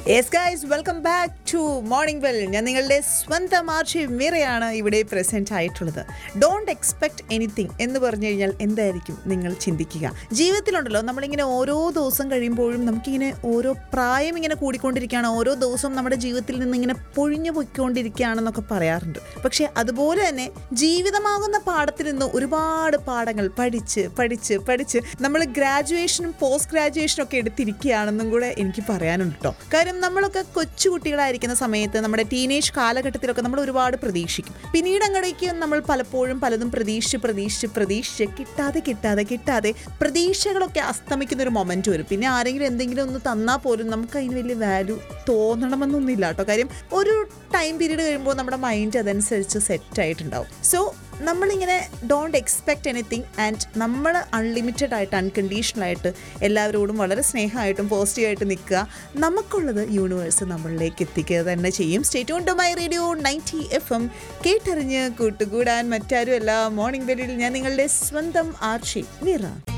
yes guys welcome back to morning well ഞാൻ നിങ്ങളുടെ സ്വന്തം ആർച്ചി മീറയാണ് ഇവിടെ പ്രസന്റ് ആയിട്ടുള്ളത് ഡോണ്ട് എക്സ്പെക്ട് എനിത്തിങ് എന്ന് പറഞ്ഞു കഴിഞ്ഞാൽ എന്തായിരിക്കും നിങ്ങൾ ചിന്തിക്കുക ജീവിതത്തിലുണ്ടല്ലോ നമ്മളിങ്ങനെ ഓരോ ദിവസം കഴിയുമ്പോഴും നമുക്കിങ്ങനെ ഓരോ പ്രായം ഇങ്ങനെ കൂടിക്കൊണ്ടിരിക്കുകയാണ് ഓരോ ദിവസവും നമ്മുടെ ജീവിതത്തിൽ നിന്ന് ഇങ്ങനെ പൊഴിഞ്ഞു പൊയ്ക്കൊണ്ടിരിക്കുകയാണെന്നൊക്കെ പറയാറുണ്ട് പക്ഷേ അതുപോലെ തന്നെ ജീവിതമാകുന്ന പാഠത്തിൽ നിന്ന് ഒരുപാട് പാഠങ്ങൾ പഠിച്ച് പഠിച്ച് പഠിച്ച് നമ്മൾ ഗ്രാജുവേഷനും പോസ്റ്റ് ഗ്രാജുവേഷനും ഒക്കെ എടുത്തിരിക്കുകയാണെന്നും കൂടെ എനിക്ക് പറയാനുണ്ട് കേട്ടോ കാര്യം നമ്മളൊക്കെ കൊച്ചു കുട്ടികളായിരിക്കുന്ന സമയത്ത് നമ്മുടെ ടീനേജ് കാലഘട്ടത്തിലൊക്കെ നമ്മൾ ഒരുപാട് പ്രതീക്ഷിക്കും പിന്നീട് അങ്ങടേക്ക് നമ്മൾ പലപ്പോഴും പലതും പ്രതീക്ഷിച്ച് പ്രതീക്ഷിച്ച് പ്രതീക്ഷിച്ച് കിട്ടാതെ കിട്ടാതെ കിട്ടാതെ പ്രതീക്ഷകളൊക്കെ അസ്തമിക്കുന്ന ഒരു മൊമെന്റ് വരും പിന്നെ ആരെങ്കിലും എന്തെങ്കിലും ഒന്ന് തന്നാൽ പോലും നമുക്ക് അതിന് വലിയ വാല്യൂ തോന്നണമെന്നൊന്നുമില്ല കേട്ടോ കാര്യം ഒരു ടൈം പീരീഡ് കഴിയുമ്പോൾ നമ്മുടെ മൈൻഡ് അതനുസരിച്ച് സെറ്റ് ആയിട്ടുണ്ടാവും സോ നമ്മളിങ്ങനെ ഡോണ്ട് എക്സ്പെക്ട് എനിത്തിങ് ആൻഡ് നമ്മൾ അൺലിമിറ്റഡ് ആയിട്ട് അൺകണ്ടീഷണൽ ആയിട്ട് എല്ലാവരോടും വളരെ സ്നേഹമായിട്ടും പോസിറ്റീവായിട്ട് നിൽക്കുക നമുക്കുള്ളത് യൂണിവേഴ്സ് നമ്മളിലേക്ക് എത്തിക്കുക തന്നെ ചെയ്യും സ്റ്റേറ്റ് ഓൺ to my radio ninety F M കേട്ടറിഞ്ഞ് കൂട്ടുകൂടാൻ മറ്റാരുമല്ല മോർണിംഗ് ബെല്ലിൽ ഞാൻ നിങ്ങളുടെ സ്വന്തം ആർഷി നിറ